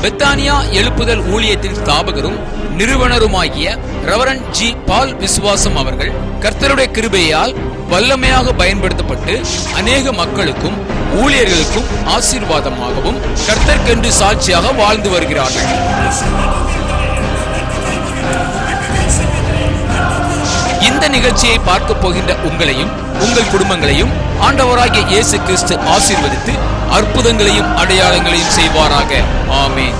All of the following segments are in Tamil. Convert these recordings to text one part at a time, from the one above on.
பெத்தானியா எழுப்புதல் ஊழியத்தின் ஸ்தாபகரும் நிறுவனருமாகிய ரெவரன் ஜி பால் விசுவாசம் அவர்கள் கர்த்தருடைய கிருபையால் வல்லமையாக பயன்படுத்தப்பட்டு அநேக மக்களுக்கும் ஊழியர்களுக்கும் ஆசீர்வாதமாகவும் கர்த்தர்க்கென்று சாட்சியாக வாழ்ந்து வருகிறார்கள் இந்த நிகழ்ச்சியை பார்க்க போகின்ற உங்களையும் உங்கள் குடும்பங்களையும் ஆண்டவராகிய இயேசு கிறிஸ்து ஆசீர்வதித்து அற்புதங்களையும் அடையாளங்களையும் செய்வாராக ஆமென்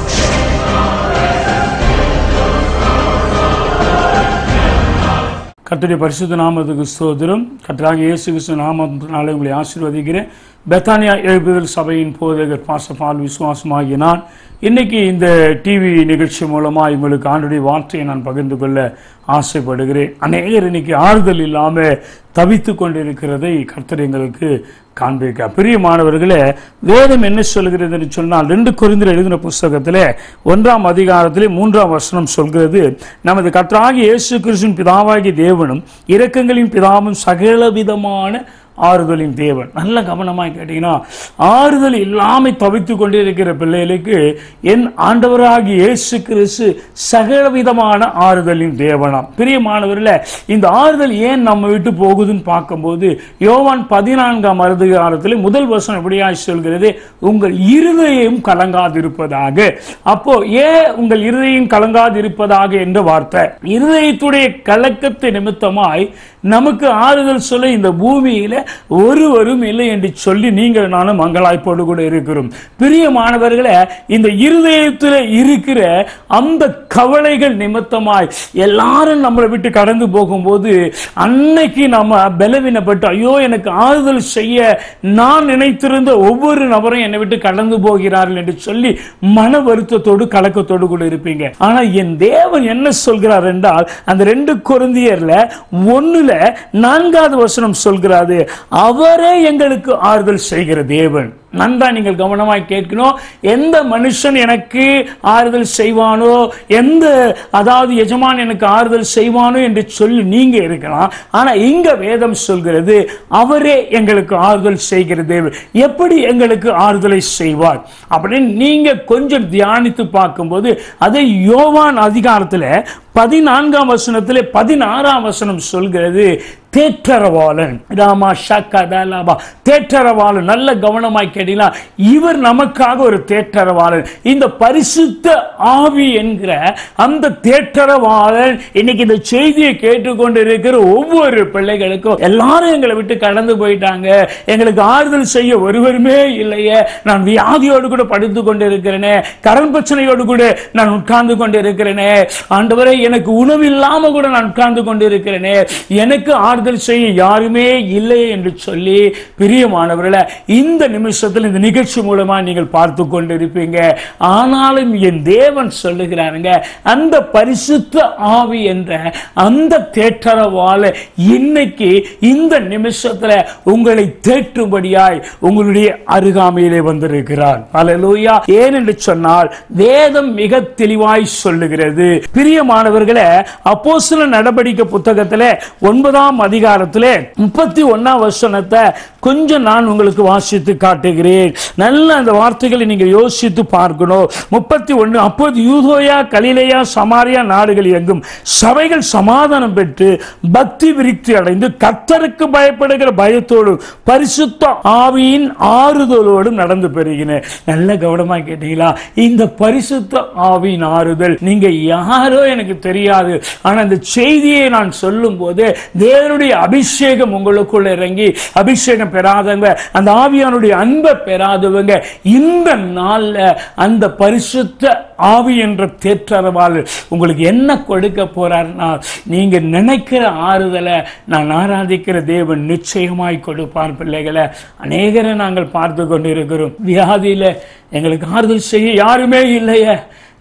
கர்த்தருடைய பரிசுத்த நாமத்துக்கு ஸ்தோத்திரம் கர்த்தராக இயேசு கிறிஸ்து நாமத்தினாலே உங்களை ஆசீர்வதிக்கிறேன் பெத்தானியா எழுப்புதல் சபையின் போதகர் பாசபால் விசுவாசமாகிய நான் இன்னைக்கு இந்த டிவி நிகழ்ச்சி மூலமாக உங்களுக்கு ஆண்டுடைய வார்த்தையை நான் பகிர்ந்து கொள்ள ஆசைப்படுகிறேன் அநேகர் இன்னைக்கு ஆறுதல் இல்லாமல் தவித்து கொண்டிருக்கிறதை கர்த்தர் எங்களுக்கு காண்பிக்க பிரியமானவர்களே வேதம் என்ன சொல்கிறது என்று சொன்னால் ரெண்டு குறிந்தில் எழுதின புஸ்தகத்தில் ஒன்றாம் அதிகாரத்திலே மூன்றாம் வசனம் சொல்கிறது நமது கர்த்தராகிய இயேசு கிறிஸ்துவின் பிதாவாகிய தேவனும் இரக்கங்களின் பிதாவும் சகல விதமான ஆறுதலின் தேவன் நல்ல கவனமாக கேட்டீங்கன்னா ஆறுதல் இல்லாமல் தவித்து கொண்டிருக்கிற பிள்ளைகளுக்கு என் ஆண்டவராகிய இயேசு கிறிஸ்து சகல விதமான ஆறுதலின் தேவனாம் பிரியமானவர்களே இந்த ஆறுதல் ஏன் நம்ம விட்டு போகுதுன்னு பார்க்கும்போது யோவான் பதினான்காம் அதிகாரத்தில் முதல் வசனம் எப்படியாய் சொல்கிறது உங்கள் இருதயம் கலங்காதிருப்பதாக அப்போ ஏன் உங்கள் இருதயம் கலங்காதிருப்பதாக என்ற வார்த்தை இருதயத்துடைய கலக்கத்தை நிமித்தமாய் நமக்கு ஆறுதல் சொல்ல இந்த பூமியில ஒருவரும் இல்லை என்று சொல்லி நீங்கள் நானும் மங்களாய்ப்போடு கூட இருக்கிறோம் பிரியமானவர்களே இந்த இருதயத்தில் இருக்கிற அந்த கவலைகள் நிமித்தமாய் எல்லாரும் நம்மளை விட்டு கடந்து போகும்போது அன்னைக்கு நம்ம பலவீனப்பட்டு ஐயோ எனக்கு ஆறுதல் செய்ய நான் நினைத்திருந்த ஒவ்வொரு நபரும் என்னை விட்டு கடந்து போகிறார்கள் என்று சொல்லி மன வருத்தத்தோடு கலக்கத்தோடு கூட இருப்பீங்க ஆனா என் தேவன் என்ன சொல்கிறார் என்றால் அந்த ரெண்டு குருந்தியர்ல ஒண்ணுல நான்காவது வசனம் சொல்கிறாரு அவரே எங்களுக்கு ஆறுதல் செய்கிற தேவன் நன்றா நீங்கள் கவனமாய் கேட்கணும் எந்த மனுஷன் எனக்கு ஆறுதல் செய்வானோ எந்த அதாவது எஜமான் எனக்கு ஆறுதல் செய்வானோ என்று சொல்லி நீங்க இருக்கலாம் ஆனா இங்க வேதம் சொல்கிறது அவரே எங்களுக்கு ஆறுதல் செய்கிற தேவன் எப்படி எங்களுக்கு ஆறுதலை செய்வார் அப்படின்னு நீங்க கொஞ்சம் தியானித்து பார்க்கும்போது அதை யோவான் அதிகாரத்துல பதினான்காம் வசனத்திலே பதினாறாம் வசனம் சொல்கிறது தேற்றரவாளன் ராமா ஷக்கா தலாபா தேற்றரவாளன் நல்ல கவனமாய் கேட்டீங்களா இவர் நமக்காக ஒரு தேற்றரவாளன் இந்த பரிசுத்த ஆவி என்கிற அந்த தேற்றரவாளன் இன்னைக்கு இந்த செய்தியை கேட்டுக்கொண்டு இருக்கிற ஒவ்வொரு பிள்ளைகளுக்கும் எல்லாரும் எங்களை விட்டு கடந்து போயிட்டாங்க எங்களுக்கு ஆறுதல் செய்ய ஒருவருமே இல்லையே நான் வியாதியோடு கூட படுத்து கொண்டு இருக்கிறேனே கரண் பிரச்சனையோடு கூட நான் உட்கார்ந்து கொண்டு இருக்கிறேனே ஆண்டவரை எனக்கு உணவு இல்லாம கூட நான் உட்கார்ந்து கொண்டு இருக்கிறேனே எனக்கு ஆறுதல் செய்ய யாருமே இல்லை என்று சொல்லி பிரியமானவர்களே இந்த நிமிஷத்தில் இந்த நிகழ்ச்சி மூலமா நீங்கள் பார்த்து கொண்டு இருப்பீங்க ஆனாலும் என் தேவன் சொல்லுகிறாருங்க அந்த பரிசுத்த ஆவி என்ற அந்த தேற்றரவால இன்னைக்கு இந்த நிமிஷத்துல உங்களை தேற்றும்படியாய் உங்களுடைய அருகாமையிலே வந்திருக்கிறார் அல்லேலூயா ஏன் என்று சொன்னால் வேதம் மிக தெளிவாய் சொல்லுகிறது பிரியமானவர்களே அப்போஸ்தல நடவடிக்கை புத்தகத்திலே ஒன்பதாம் அதிகாரத்திலே முப்பத்தி ஒன்னாம் வசனத்தை கொஞ்சம் நான் உங்களுக்கு வாசித்து காட்டுகிறேன் நல்ல அந்த வார்த்தைகளை நீங்க யோசித்து பார்க்கணும் முப்பத்தி ஒன்னு அப்போது யூதோயா கலிலேயா சமாரியா நாடுகள் எங்கும் சபைகள் சமாதானம் பெற்று பக்தி விருத்தி அடைந்து கர்த்தருக்கு பயப்படுகிற பயத்தோடு பரிசுத்த ஆவியின் ஆறுதலோடும் நடந்து பெறுகின நல்ல கவனமா கேட்டீங்களா இந்த பரிசுத்த ஆவியின் ஆறுதல் நீங்க யாரோ எனக்கு தெரியாது ஆனா இந்த செய்தியை நான் சொல்லும் போது தேவனுடைய அபிஷேகம் உங்களுக்குள்ள இறங்கி அபிஷேகம் பெறாதவங்க அந்த ஆவியானுடைய அன்பை பெறாதவங்க இந்த நாள்ல அந்த பரிசுத்த ஆவி என்ற தேற்றரவால் உங்களுக்கு என்ன கொடுக்க போறார்னா நீங்க நினைக்கிற ஆறுதலை நான் ஆராதிக்கிற தேவன் நிச்சயமாய் கொடுப்பார் பிள்ளைகளை அநேகரை நாங்கள் பார்த்து கொண்டு இருக்கிறோம் வியாதியில எங்களுக்கு ஆறுதல் செய்ய யாருமே இல்லையே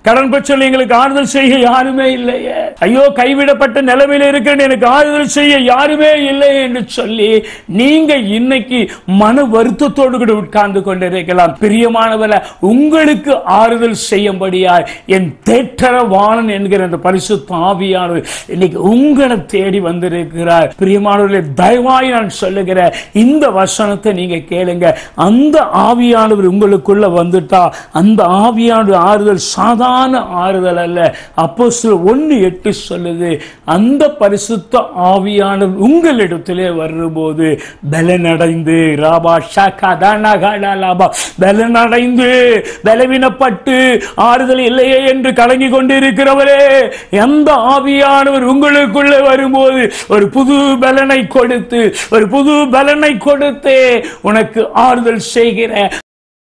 கடன் பிரச்சனை எங்களுக்கு ஆறுதல் செய்ய யாருமே இல்லையே ஐயோ கைவிடப்பட்ட நிலைமையில இருக்கிறேன் எனக்கு ஆறுதல் செய்ய யாருமே இல்லை என்று சொல்லி நீங்க இன்னைக்கு மன வருத்தத்தோடு கூட உட்கார்ந்து கொண்டிருக்கலாம் பிரியமானவர உங்களுக்கு ஆறுதல் செய்யும்படியாய் என் தேற்றரவாளன் என்கிற அந்த பரிசுத்த ஆவியானவர் இன்னைக்கு உங்களை தேடி வந்திருக்கிறார் பிரியமானவர்களே தயவாய் நான் சொல்லுகிற இந்த வசனத்தை நீங்க கேளுங்க அந்த ஆவியானவர் உங்களுக்குள்ள வந்துட்டா அந்த ஆவியானவர் ஆறுதல் சாதாரண ஆறுதல் அல்ல அப்போ ஒன்னு எட்டு சொல்லுது அந்த பரிசுத்த ஆவியானவர் உங்களிடத்திலே வரும்போது பலனடைந்து ராபா ஷாக்கா தானா காடா லாபா பலனடைந்து பலவீனப்பட்டு ஆறுதல் இல்லையே என்று கலங்கி கொண்டிருக்கிறவரே எந்த ஆவியானவர் உங்களுக்குள்ளே வரும்போது ஒரு புது பலனை கொடுத்து ஒரு புது பலனை கொடுத்து உனக்கு ஆறுதல் செய்கிற